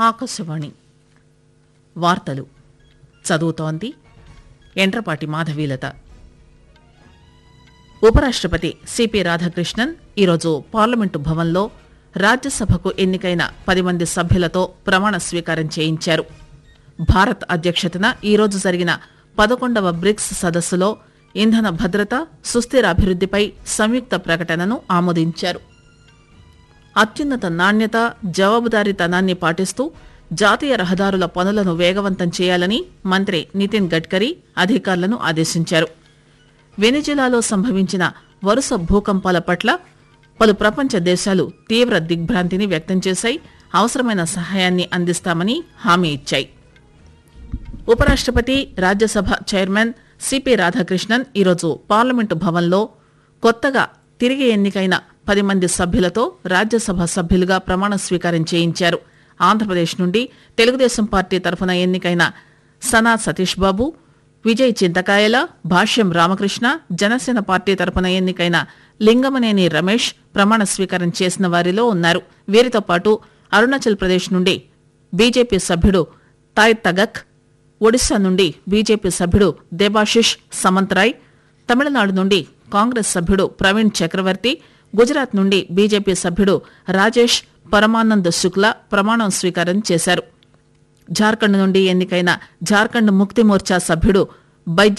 ఆకాశవాణి వార్తలు చదువుతోంది ఎండ్రపాటి మాధవీలత ఉపరాష్టపతి సిపి రాధాకృష్ణన్ ఈరోజు పార్లమెంటు భవన్లో రాజ్యసభకు ఎన్నికైన పది మంది సభ్యులతో ప్రమాణ స్వీకారం చేయించారు భారత్ అధ్యక్షతన ఈరోజు జరిగిన పదకొండవ బ్రిక్స్ సదస్సులో ఇంధన భద్రత సుస్థిర అభివృద్దిపై సంయుక్త ప్రకటనను ఆమోదించారు అత్యున్నత నాణ్యత జవాబుదారీతనాన్ని పాటిస్తూ జాతీయ రహదారుల పనులను వేగవంతం చేయాలని మంత్రి నితిన్ గడ్కరీ అధికారులను ఆదేశించారు వెనిజులాలో సంభవించిన వరుస భూకంపాల పట్ల పలు ప్రపంచ దేశాలు తీవ్ర దిగ్భ్రాంతిని వ్యక్తం చేశాయి అవసరమైన సహాయాన్ని అందిస్తామని హామీ ఇచ్చాయి ఉపరాష్టపతి రాజ్యసభ చైర్మన్ సిపి రాధాకృష్ణన్ ఈరోజు పార్లమెంటు భవన్లో కొత్తగా తిరిగి ఎన్నికైన పది మంది సభ్యులతో రాజ్యసభ సభ్యులుగా ప్రమాణ స్వీకారం చేయించారు ఆంధ్రప్రదేశ్ నుండి తెలుగుదేశం పార్టీ తరఫున ఎన్నికైన సనా సతీష్ బాబు విజయ్ చింతకాయల భాష్యం రామకృష్ణ జనసేన పార్టీ తరపున ఎన్నికైన లింగమనేని రమేష్ ప్రమాణ స్వీకారం చేసిన వారిలో ఉన్నారు వీరితో పాటు అరుణాచల్ ప్రదేశ్ నుండి బీజేపీ సభ్యుడు తాయ్ తగక్ ఒడిశా నుండి బీజేపీ సభ్యుడు దేబాశిష్ సమంతరాయ్ తమిళనాడు నుండి కాంగ్రెస్ సభ్యుడు ప్రవీణ్ చక్రవర్తి గుజరాత్ నుండి బీజేపీ సభ్యుడు రాజేష్ పరమానంద్ శుక్లా ప్రమాణం స్వీకారం చేశారు జార్ఖండ్ నుండి ఎన్నికైన జార్ఖండ్ ముక్తి మోర్చా సభ్యుడు బైద్య